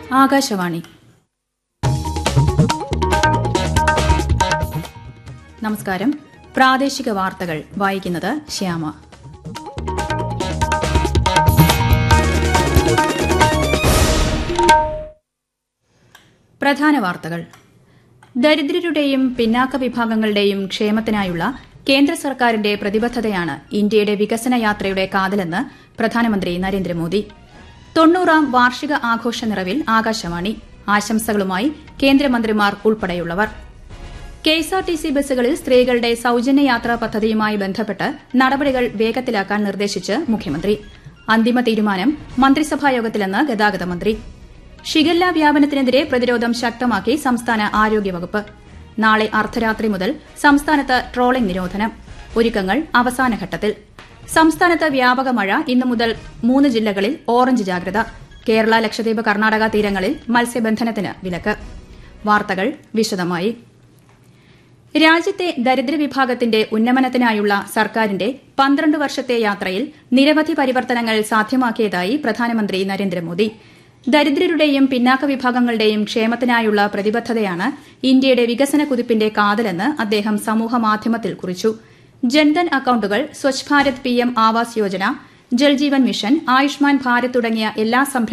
ആകാശവാണി നമസ്കാരം പ്രാദേശിക വാർത്തകൾ വായിക്കുന്നത് ശ്യാമ പ്രധാന വാർത്തകൾ ദരിദ്രരുടെയും പിന്നാക്ക വിഭാഗങ്ങളുടെയും ക്ഷേമത്തിനായുള്ള കേന്ദ്ര സർക്കാരിന്റെ പ്രതിബദ്ധതയാണ് ഇന്ത്യയുടെ വികസന യാത്രയുടെ കാതലെന്ന് പ്രധാനമന്ത്രി നരേന്ദ്രമോദി തൊണ്ണൂറാം വാർഷിക ആഘോഷ നിറവിൽ ആകാശവാണി ആശംസകളുമായി കേന്ദ്രമന്ത്രിമാർ ഉൾപ്പെടെയുള്ളവർ കെഎസ്ആർടിസി ബസ്സുകളിൽ സ്ത്രീകളുടെ സൌജന്യ യാത്രാ പദ്ധതിയുമായി ബന്ധപ്പെട്ട് നടപടികൾ വേഗത്തിലാക്കാൻ നിർദ്ദേശിച്ച് മുഖ്യമന്ത്രി അന്തിമ തീരുമാനം മന്ത്രിസഭാ യോഗത്തിലെന്ന് ഗതാഗത മന്ത്രി ഷിഗല്ല വ്യാപനത്തിനെതിരെ പ്രതിരോധം ശക്തമാക്കി സംസ്ഥാന ആരോഗ്യവകുപ്പ് നാളെ അർദ്ധരാത്രി മുതൽ സംസ്ഥാനത്ത് ട്രോളിംഗ് നിരോധനം ഒരുക്കങ്ങൾ അവസാനഘട്ടത്തിൽ സംസ്ഥാനത്ത് വ്യാപക മഴ ഇന്നു മുതൽ മൂന്ന് ജില്ലകളിൽ ഓറഞ്ച് ജാഗ്രത കേരള ലക്ഷദ്വീപ് കർണാടക തീരങ്ങളിൽ മത്സ്യബന്ധനത്തിന് വിലക്ക് വാർത്തകൾ വിശദമായി രാജ്യത്തെ ദരിദ്രവിഭാഗത്തിന്റെ ഉന്നമനത്തിനായുള്ള സർക്കാരിന്റെ പന്ത്രണ്ട് വർഷത്തെ യാത്രയിൽ നിരവധി പരിവർത്തനങ്ങൾ സാധ്യമാക്കിയതായി പ്രധാനമന്ത്രി നരേന്ദ്രമോദി ദരിദ്രരുടെയും പിന്നാക്ക വിഭാഗങ്ങളുടെയും ക്ഷേമത്തിനായുള്ള പ്രതിബദ്ധതയാണ് ഇന്ത്യയുടെ വികസന കുതിപ്പിന്റെ കാതലെന്ന് അദ്ദേഹം സമൂഹമാധ്യമത്തിൽ കുറിച്ചു ജൻധൻ അക്കൌണ്ടുകൾ സ്വച്ഛ് ഭാരത് പിഎം ആവാസ് യോജന ജൽജീവൻ മിഷൻ ആയുഷ്മാൻ ഭാരത് തുടങ്ങിയ എല്ലാ